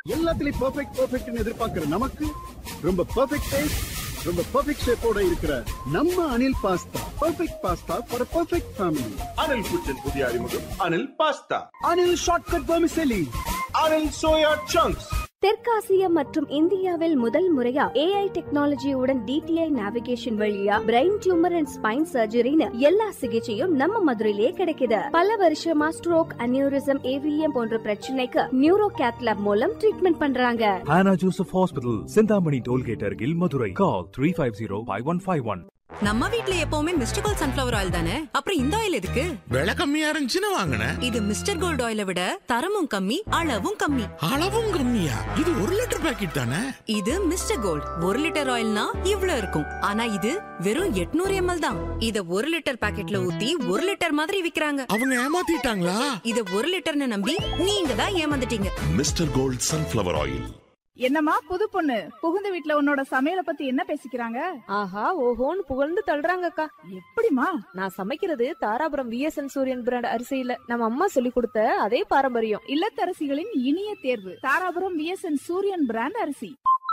எல்லாத்துலயும் பெர்ஃபெக்ட் பெர்ஃபெக்ட்னு எதிர்பார்க்கிற நமக்கு ரொம்ப பெர்ஃபெக்ட் டேஸ்ட் ரொம்ப பெர்ஃபெக்ட் ஷேப்போட இருக்கிற நம்ம Anil pasta perfect pasta for perfect family Anil kitchen புதிய அறிமுகம் Anil pasta Anil shortcut vermicelli Anil soya chunks தெற்காசியா மற்றும் இந்தியாவில் முதல் முறையா ஏஐ டெக்னாலஜியுடன் டிடிஐ நேவிகேஷன் வழியா பிரெயின் டியூமர் அண்ட் ஸ்பைன் சர்ஜரின்னு எல்லா சிகிச்சையும் நம்ம மதுரையிலே கிடைக்குது பல வருஷமா ஸ்ட்ரோக் அனியூரிசம் ஏவிஎம் போன்ற பிரச்சனைக்கு நியூரோ கேத்லாப் மூலம் ட்ரீட்மெண்ட் பண்றாங்க Hannah Joseph Hospital, Sindhamani Tollgate Argil, Madurai. Call 350-5151. நம்ம வீட்ல எப்பவுமே மிஸ்டர் கோல்ட் சன்ஃபிளவர் ஆயில் தானே அப்புறம் இந்த ஆயில் எதுக்கு விலை கம்மியா இருந்துச்சுன்னு வாங்கினேன் இது மிஸ்டர் கோல்ட் ஆயிலை விட தரமும் கம்மி அளவும் கம்மி அளவும் கம்மியா இது ஒரு லிட்டர் பாக்கெட் தானே இது மிஸ்டர் கோல்ட் ஒரு லிட்டர் ஆயில்னா இவ்ளோ இருக்கும் ஆனா இது வெறும் 800 எம்எல் தான் இத ஒரு லிட்டர் பாக்கெட்ல ஊத்தி ஒரு லிட்டர் மாதிரி விக்கிறாங்க அவங்க ஏமாத்திட்டாங்களா இத ஒரு லிட்டர்னு நம்பி நீங்க தான் ஏமாந்துட்டீங்க மிஸ்டர் கோல்ட் சன்ஃப்ளவர் ஆயில் என்னம்மா புது பொண்ணு புகுந்த வீட்ல உன்னோட சமையல பத்தி என்ன பேசிக்கிறாங்க ஆஹா ஓஹோன்னு புகழ்ந்து தள்ளுறாங்கக்கா எப்படிமா நான் சமைக்கிறது தாராபுரம் விஎஸ்என் சூரியன் பிராண்ட் அரிசியில நம்ம அம்மா சொல்லி கொடுத்த அதே பாரம்பரியம் இல்லத்தரசிகளின் இனிய தேர்வு தாராபுரம் விஎஸ்என் சூரியன் பிராண்ட் அரிசி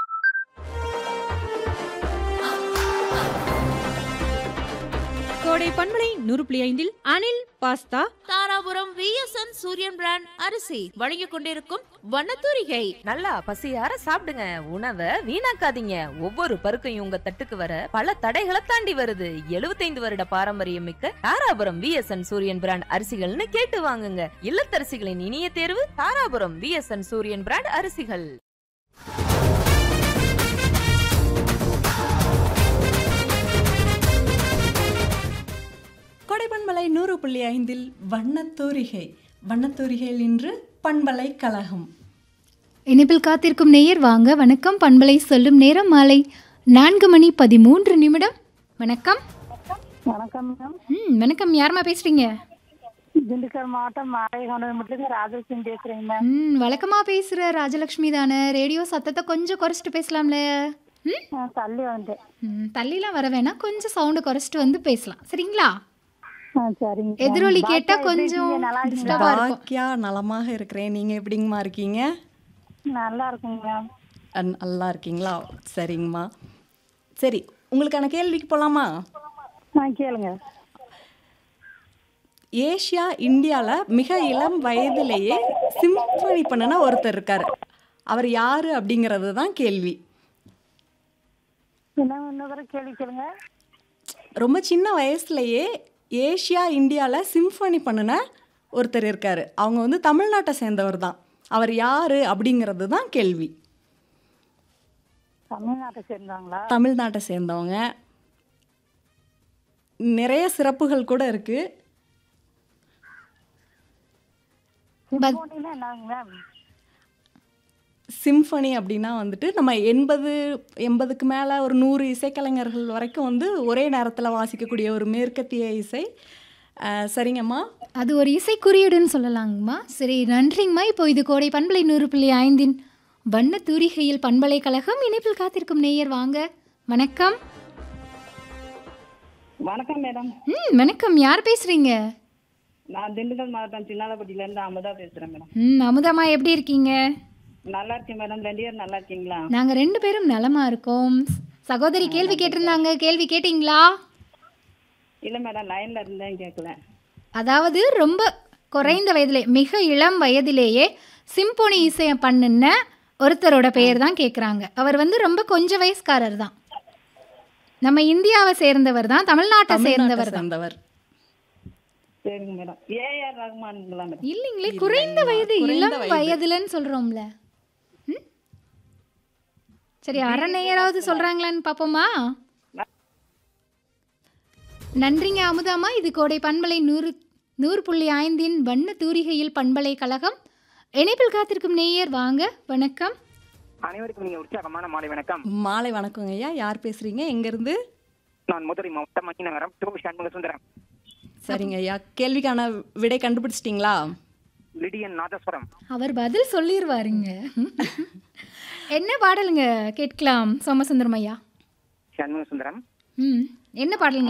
கோடை பண்பலை நூறு புள்ளி ஐந்தில் Anil pasta Dharapuram VSN Suriyan brand அரிசி வழங்கிக் கொண்டிருக்கும் வண்ணத்தூரிகை நல்லா பசியார சாப்பிடுங்க உணவை வீணாக்காதீங்க ஒவ்வொரு பருக்கையும் உங்க தட்டுக்கு வர பல தடைகளை தாண்டி வருது 75 வருட பாரம்பரியம் மிக்க தாராபுரம் விஎஸ்என் சூரியன் பிராண்ட் அரிசிகள்னு கேட்டு வாங்குங்க இல்லத்தரசிகளின் இனிய தேர்வு தாராபுரம் விஎஸ்என் சூரியன் பிராண்ட் அரிசிகள் கொடைப்பண்பலை நூறு புள்ளி ஐந்தில் வண்ணத்தூரிகை வண்ணத்தூரிகையில் இன்று பண்பலை கழகம் இனிப்பில் காத்திருக்கும் நேயர் வாங்க வணக்கம் பண்பலை சொல்லும் நேரம் மாலை நான்கு மணி பதிமூன்று நிமிடம் வணக்கம் வணக்கம் மேம் ம் வணக்கம் யாரும்மா பேசுறீங்க திண்டுக்கல் மாவட்டம் மாலைகொண்டது மட்டும் ராஜலட்சுமி பேசுறேங்க மேம் ம் வழக்கமாக பேசுகிற ராஜலக்ஷ்மி தானே ரேடியோ சத்தத்தை கொஞ்சம் குறைச்சிட்டு பேசலாம்ல ம் நான் தள்ளி வந்துட்டேன் ம், தள்ளிலாம் வர வேணாம் கொஞ்சம் சவுண்டு குறைச்சிட்டு வந்து பேசலாம் சரிங்களா ஆ, சரிங்க மேம். எதிரொலி பாக்கியா கேட்டா எப்படி கொஞ்சம் இருக்கீங்க? நல்லா இருக்கீங்களா? டிஸ்டர்பாக இருக்கும் பாக்கியா நலமாக இருக்கிறேன் நீங்க எப்படிங்கம்மா இருக்கீங்க நல்லா இருக்குங்க மேம் அஹ், நல்லா இருக்கீங்களா சரிங்கம்மா சரி உங்களுக்கான கேள்விக்கு போலாமா ஆ கேளுங்க ஏஷியா இந்தியாவில் மிக இளம் வயதிலேயே சிம்பனி பண்ணின ஒருத்தர் இருக்காரு அவர் யாரு அப்படிங்கிறது தான் கேள்வி என்ன இன்னொரு கேள்வி கேளுங்க ரொம்ப சின்ன வயசுலயே ஏஷியா இந்தியாவில் சிம்ஃபனி பண்ணின ஒருத்தர் இருக்காரு அவங்க வந்து தமிழ்நாட்டை சேர்ந்தவர் தான் அவர் யாரு அப்படிங்கிறது தான் கேள்வி தமிழ்நாட்டை சேர்ந்தாங்களா தமிழ்நாட்டை சேர்ந்தவங்க நிறைய சிறப்புகள் கூட இருக்கு சிம்போனின்னா என்னங்க மேம் சிம்ஃபனி அப்படின்னா வந்துட்டு நம்ம எண்பது எண்பதுக்கு மேலே ஒரு நூறு இசைக்கலைஞர்கள் வரைக்கும் வந்து ஒரே நேரத்தில் வாசிக்கக்கூடிய ஒரு மேற்கத்திய இசை அஹ், சரிங்கம்மா அது ஒரு இசை குறியீடுன்னு சொல்லலாங்கம்மா சரி நன்றிங்கம்மா இப்போ இது கோடை பண்பலை நூறு புள்ளி ஐந்தின் வண்ண தூரிகையில் பண்பலைக்கழகம் இணைப்பில் காத்திருக்கும் நேயர் வாங்க வணக்கம் வணக்கம் மேடம் ம் வணக்கம் யார் பேசுறீங்க நான் திண்டுக்கல் மாவட்டம் சின்னாலப்பட்டியில இருந்து அமுதா பேசுறேன் மேடம் ம் அமுதம்மா எப்படி இருக்கீங்க நல்லா இருக்கேன் மேடம் ரெண்டு பேரும் நல்லா இருக்கீங்களா நாங்கள் ரெண்டு பேரும் நலமா இருக்கோம் சகோதரி கேள்வி கேட்டிருந்தாங்க கேள்வி கேட்டிங்களா இல்ல மேடம் லைன்ல இருந்தேன் கேட்கல அதாவது ரொம்ப குறைந்த வயதிலே மிக இளம் வயதிலேயே சிம்போனி இசையை பண்ணுன ஒருத்தரோட பெயர் தான் கேட்குறாங்க அவர் வந்து ரொம்ப கொஞ்சம் வயசுக்காரர் தான் நம்ம இந்தியாவை சேர்ந்தவர் தான் தமிழ்நாட்டை சேர்ந்தவர் தான் சேர்ந்தவர் சரிங்க மேடம் ஏஆர் ரஹ்மான்ங்களா மேடம் இல்லைங்களே குறைந்த வயது குறைந்த இளம் வயது. வயதுலன்னு சொல்றோம்ல ம்? சரி அரை நேராவது சொல்றாங்களான்னு பாப்போமா நன்றிங்க அமுதாமா இது கோடை பண்பலை நூறு நூறு புள்ளி ஐந்தின் வண்ண தூரிகையில் பண்பலை கழகம் இணைப்பில் காத்திருக்கும் நேயர் வாங்க வணக்கம் அனைவருக்கும் நீங்க உற்சாகமான மாலை வணக்கம் மாலை வணக்கங்க ஐயா யார் பேசுறீங்க எங்கேருந்து நான் மதுரை மாவட்டம் மணி நகரம் டூ சண்முக சுந்தரம் சரிங்க ஐயா கேள்விக்கான விடை கண்டுபிடிச்சிட்டிங்களா லிடியன் நாதஸ்வரம் அவர் பதில் சொல்லிடுவாருங்க என்ன பாடலுங்க கேட்கலாம் சோமசுந்தரம் ஐயா சண்முக சுந்தரம் ம் என்ன பாடலுங்க